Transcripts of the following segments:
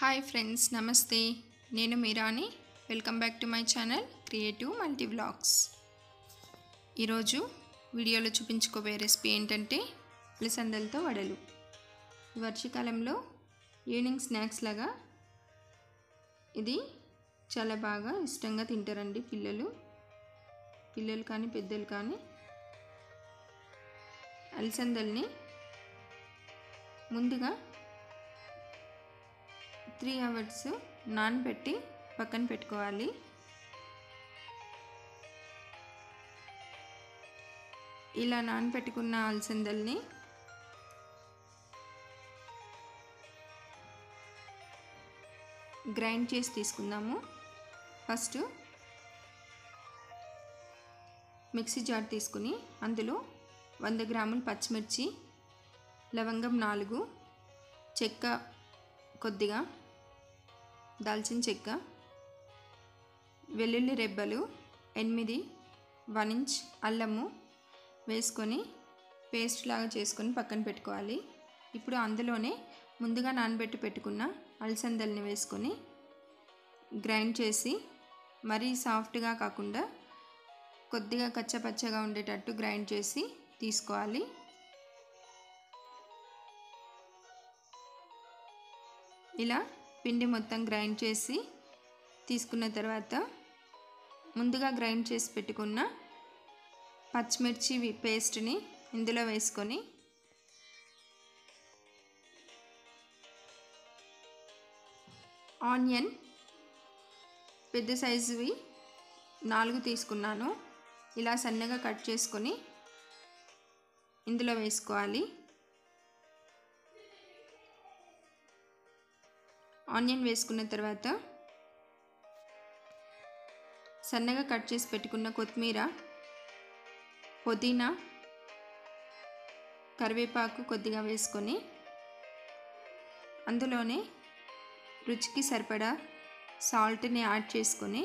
hi friends నమస్తే నేను మీరాని welcome back to my channel creative multi vlogs ఈరోజు వీడియోలో చూపించుకోబోయే రెసిపీ ఏంటంటే అలసందలతో వడలు ఈ వర్షాకాలంలో ఈవినింగ్ స్నాక్స్ లాగా ఇది చాలా బాగా ఇష్టంగా తింటారండి పిల్లలు పిల్లలు కానీ పెద్దలు కానీ అలసందల్ని ముందుగా త్రీ అవర్స్ నానబెట్టి పక్కన పెట్టుకోవాలి ఇలా నానబెట్టుకున్న అలసందల్ని గ్రైండ్ చేసి తీసుకుందాము ఫస్ట్ మిక్సీ జార్ తీసుకుని అందులో వంద గ్రాములు పచ్చిమిర్చి లవంగం నాలుగు చెక్క కొద్దిగా దాల్చిన చెక్క వెల్లుల్లి రెబ్బలు ఎనిమిది వన్ ఇంచ్ అల్లము వేసుకొని పేస్ట్ లాగా చేసుకొని పక్కన పెట్టుకోవాలి ఇప్పుడు అందులోనే ముందుగా నానబెట్టి పెట్టుకున్న అలసందల్ని వేసుకొని గ్రైండ్ చేసి మరీ సాఫ్ట్గా కాకుండా కొద్దిగా కచ్చపచ్చగా ఉండేటట్టు గ్రైండ్ చేసి తీసుకోవాలి ఇలా పిండి మొత్తం గ్రైండ్ చేసి తీసుకున్న తర్వాత ముందుగా గ్రైండ్ చేసి పెట్టుకున్న పచ్చిమిర్చి పేస్ట్ని ఇందులో వేసుకొని ఆనియన్ పెద్ద సైజువి నాలుగు తీసుకున్నాను ఇలా సన్నగా కట్ చేసుకొని ఇందులో వేసుకోవాలి ఆనియన్ వేసుకున్న తర్వాత సన్నగా కట్ చేసి పెట్టుకున్న కొత్తిమీర పుదీనా కరివేపాకు కొద్దిగా వేసుకొని అందులోనే రుచికి సరిపడా సాల్ట్ని యాడ్ చేసుకొని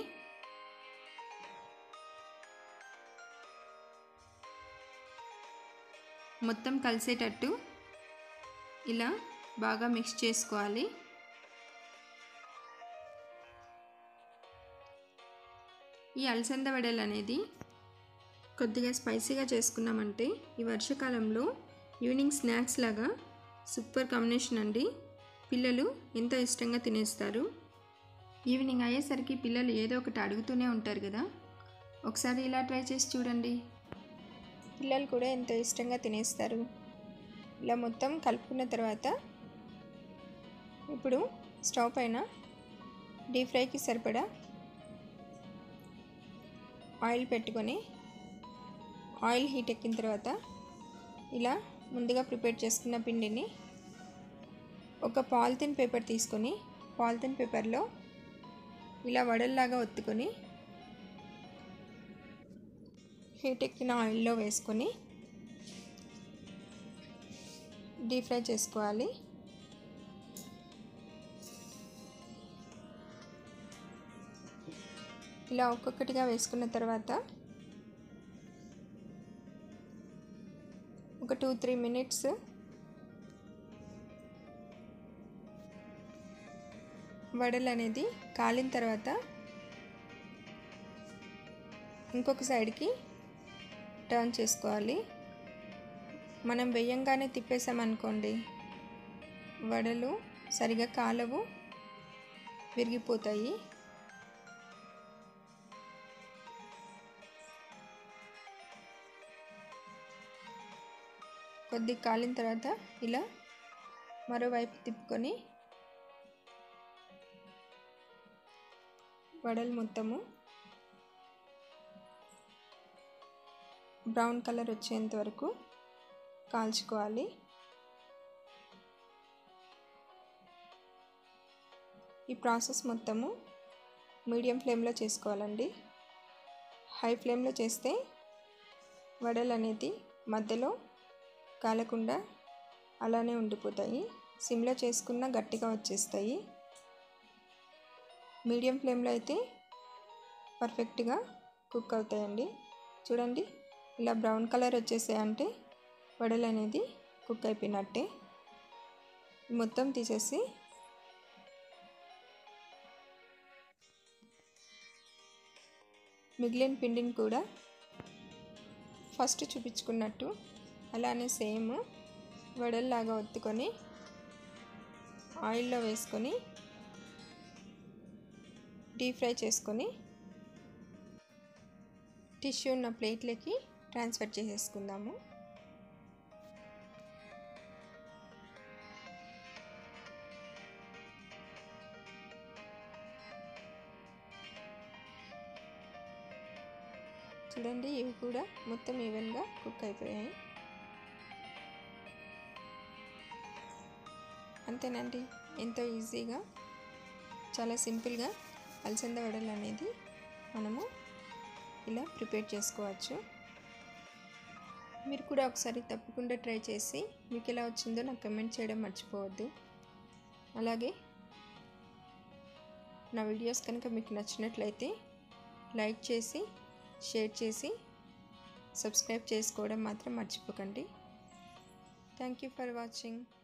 మొత్తం కలిసేటట్టు ఇలా బాగా మిక్స్ చేసుకోవాలి ఈ అలసంద వడలు అనేది కొద్దిగా స్పైసీగా చేసుకున్నామంటే ఈ వర్షాకాలంలో ఈవినింగ్ స్నాక్స్ లాగా సూపర్ కాంబినేషన్ అండి పిల్లలు ఎంతో ఇష్టంగా తినేస్తారు ఈవినింగ్ అయ్యేసరికి పిల్లలు ఏదో ఒకటి అడుగుతూనే ఉంటారు కదా ఒకసారి ఇలా ట్రై చేసి చూడండి పిల్లలు కూడా ఎంతో ఇష్టంగా తినేస్తారు ఇలా మొత్తం కలుపుకున్న తర్వాత ఇప్పుడు స్టవ్ పైన డీప్ ఫ్రైకి సరిపడా ఆయిల్ పెట్టుకొని ఆయిల్ హీట్ ఎక్కిన తర్వాత ఇలా ముందుగా ప్రిపేర్ చేసుకున్న పిండిని ఒక పాలిథిన్ పేపర్ తీసుకొని పాలిథిన్ పేపర్లో ఇలా వడల్లాగా ఒత్తుకొని హీట్ ఎక్కిన ఆయిల్లో వేసుకొని డీప్ ఫ్రై చేసుకోవాలి ఇలా ఒక్కొక్కటిగా వేసుకున్న తర్వాత ఒక టూ త్రీ మినిట్స్ వడలు అనేది కాలిన తర్వాత ఇంకొక సైడ్కి టర్న్ చేసుకోవాలి మనం వేయంగానే తిప్పేసామనుకోండి వడలు సరిగా కాలవు విరిగిపోతాయి కొద్ది కాలిన తర్వాత ఇలా మరోవైపు తిప్పుకొని వడలు మొత్తము బ్రౌన్ కలర్ వచ్చేంత వరకు కాల్చుకోవాలి ఈ ప్రాసెస్ మొత్తము మీడియం ఫ్లేమ్లో చేసుకోవాలండి హై ఫ్లేమ్లో చేస్తే వడలు అనేది మధ్యలో కాలకుండా అలానే ఉండిపోతాయి సిమ్లో చేసుకున్న గట్టిగా వచ్చేస్తాయి మీడియం ఫ్లేమ్లో అయితే పర్ఫెక్ట్గా కుక్ అవుతాయండి చూడండి ఇలా బ్రౌన్ కలర్ వచ్చేసాయంటే వడలు అనేది కుక్ అయిపోయినట్టే మొత్తం తీసేసి మిగిలిన పిండిని కూడా ఫస్ట్ చూపించుకున్నట్టు అలానే సేమ్ వడల్లాగా ఒత్తుకొని ఆయిల్లో వేసుకొని డీప్ ఫ్రై చేసుకొని టిష్యూ ఉన్న ప్లేట్లకి ట్రాన్స్ఫర్ చేసేసుకుందాము చూడండి ఇవి కూడా మొత్తం ఈవెన్గా కుక్ అయిపోయాయి అంతేనండి ఎంతో ఈజీగా చాలా సింపుల్గా అలసంద వడలు అనేది మనము ఇలా ప్రిపేర్ చేసుకోవచ్చు మీరు కూడా ఒకసారి తప్పకుండా ట్రై చేసి మీకు ఎలా వచ్చిందో నాకు కమెంట్ చేయడం మర్చిపోవద్దు అలాగే నా వీడియోస్ కనుక మీకు నచ్చినట్లయితే లైక్ చేసి షేర్ చేసి సబ్స్క్రైబ్ చేసుకోవడం మాత్రం మర్చిపోకండి థ్యాంక్ యూ ఫర్ వాచింగ్